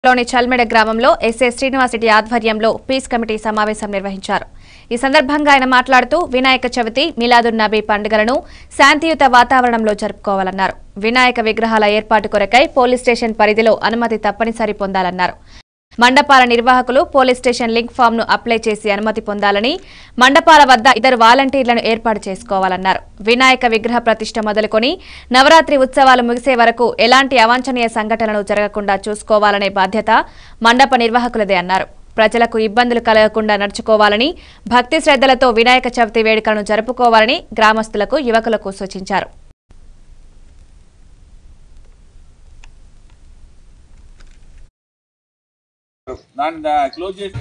లోని చల్మెడ గ్రామంలో ఎస్ఏ శ్రీనివాసరెడ్డి ఆధ్వర్యంలో పీస్ కమిటీ సమావేశం నిర్వహించారు ఈ సందర్భంగా ఆయన మాట్లాడుతూ వినాయక చవితి మిలాదున్ నబీ పండుగలను శాంతియుత వాతావరణంలో జరుపుకోవాలన్నారు వినాయక విగ్రహాల ఏర్పాటు కొరకై పోలీస్ స్టేషన్ పరిధిలో అనుమతి తప్పనిసరి పొందాలన్నారు మండపాల నిర్వాహకులు పోలీస్ స్టేషన్ లింక్ ఫామ్ ను అప్లై చేసి అనుమతి పొందాలని మండపాల వద్ద ఇద్దరు వాలంటీర్లను ఏర్పాటు చేసుకోవాలన్నారు వినాయక విగ్రహ ప్రతిష్ట మొదలుకొని నవరాత్రి ఉత్సవాలు ముగిసే వరకు ఎలాంటి అవాంఛనీయ సంఘటనలు జరగకుండా చూసుకోవాలనే బాధ్యత మండప నిర్వాహకులదే అన్నారు ప్రజలకు ఇబ్బందులు కలగకుండా నడుచుకోవాలని భక్తి శ్రద్ధలతో వినాయక చవితి వేడుకలను జరుపుకోవాలని గ్రామస్తులకు యువకులకు సూచించారు దాన్ని దా- క్లోజ్ చేసి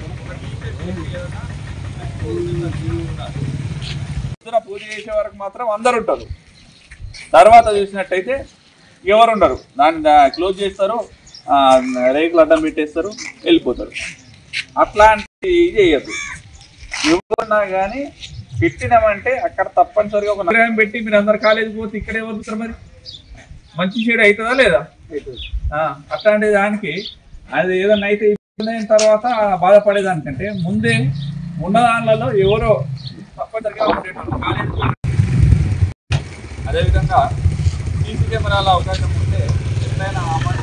పొద్దున పూజ చేసే వరకు మాత్రం అందరు ఉంటారు తర్వాత చూసినట్టయితే ఎవరు ఉండరు దాన్ని దా- క్లోజ్ చేస్తారు ఆ, రేకులు అడ్డం పెట్టేస్తారు వెళ్ళిపోతారు అట్లాంటి చేయొద్దు ఎవరున్నా కానీ పెట్టినామంటే అక్కడ తప్పనిసరిగా ఒక నగరం పెట్టి మీరు అందరు కాలేజీకి పోతే ఇక్కడ ఎవరు ఉంటారు మరి మంచి చెడు అవుతుందా లేదా ఆ, అట్లాంటి దానికి అది ఏదన్నా అయితే ఇబ్బంది అయిన తర్వాత బాధపడేదానికంటే ముందే ఉన్న దానిలలో ఎవరో తప్పనిసరిగా ఉండేటోళ్ళు కాలేజీ పోయిన- అదేవిధంగా సీసీ కెమెరాల అవకాశం ఉంటే ఎప్పుడైనా ఆ మండపం